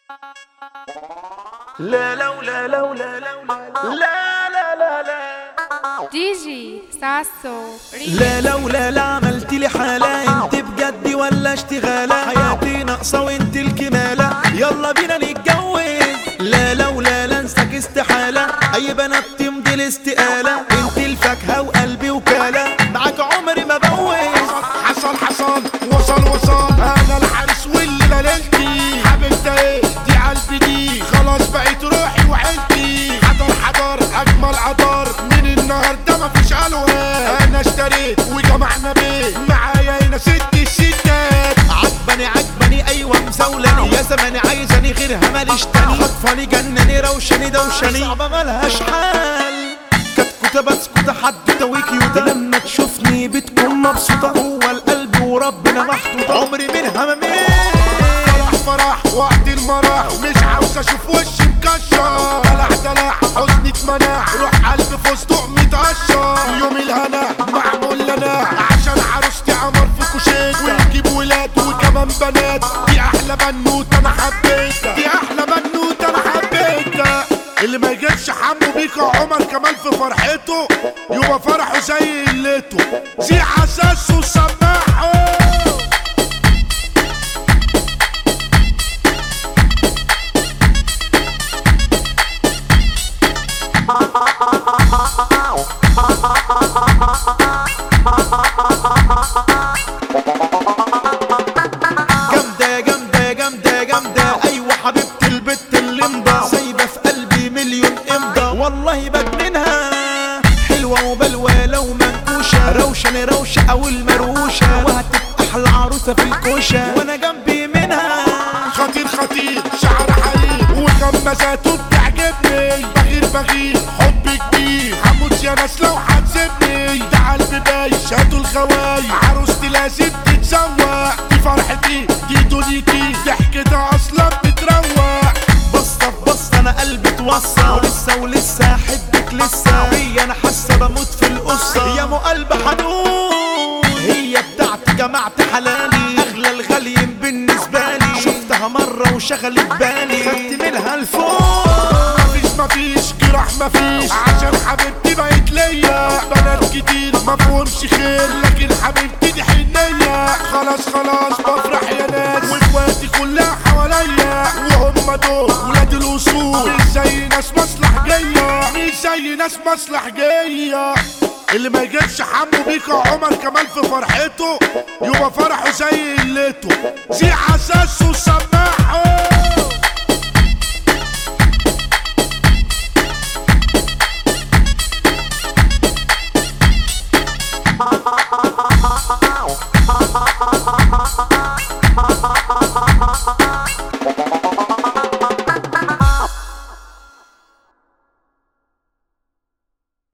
لا لا لا لا لا لا لا لا لا لا دي جي ساسو لا لا ولا لا عملت لي حالة انت بجد ولا اشتغالة حياتي ناقصة وانت الكمالة يلا بينا نتجوز لا لا ولا لا انساك استحالة اي بنات تمضي الاستقالة انت الفاكهة وقلبي وكالة معاك عمري ما بوز حصل حصل وصل وصل انا الحارس والليله ليلتي حبيبتي ايه دي قلبي دي خلاص بقيت روحي وعيلتي حضر حضر اجمل عطر من النهارده مفيش الوان انا اشتريت وجمعنا بيه معايا هنا ست الستات عجباني عجباني ايوه مزولاني يا زماني عايزاني غيرها ماليش تاني خطفاني جنني روشاني دوشاني صعبة ملهاش حال كتكوتة بسكوتة حد تويك يوتا لما تشوفني بتكون مبسوطة هو القلب وربنا محطوطة عمري منها ما ميل فرح فرح وقت المرح مش عاوز اشوف وشي مكشر دلع دلع حزني اتمنع روح قلبي فستق متقشر يوم الهنا معمول لنا عشان عروستي عمر في كوشيت ونجيب ولاد وكمان بنات دي احلى بنوت انا حبيتها دي احلى بنوت انا حبيتها اللي ما يجيبش حمو بيكا عمر كمال في فرحته يبقى فرحه زي قلته زي عساس وسماحه جامدة جامدة جامدة جامدة أيوة حبيبتي البت اللي مضى سايبة في قلبي مليون إمضة والله بجننها حلوة وبلوة لو منكوشة روشة روشة أو المروشة وهتبقى أحلى عروسة في الكوشة وأنا جنبي منها خطير خطير شعر حرير وغمزاته بتعجبني بغير بغير حب كبير هموت يا ناس لو هتسيبني ده قلبي بايش هاتوا الخواي عروستي لازم تتسوق دي فرحتي دي دنيتي ضحكتها اصلا بتروق بصة في بصة أنا قلبي اتوصى ولسه ولسه أحبك لسه هي أنا حاسة بموت في القصة يا مو قلب حنون هي بتاعتي جمعت حلالي أغلى الغاليين بالنسبة لي شفتها مرة وشغلت بالي خدت منها الفوق مفيش مفيش جراح مفيش عشان حبيبتي بقت ليا بنات كتير مفهومش خير لكن حبيبتي دي حنية خلاص خلاص بفرح يا ناس واخواتي كلها حواليا وهم دول ولاد الاصول مش زي ناس مصلح جاية مش زي ناس مصلح جاية اللي ما يجيبش حمو بيكا عمر كمال في فرحته يبقى فرحه زي قلته زي عساس وسماحه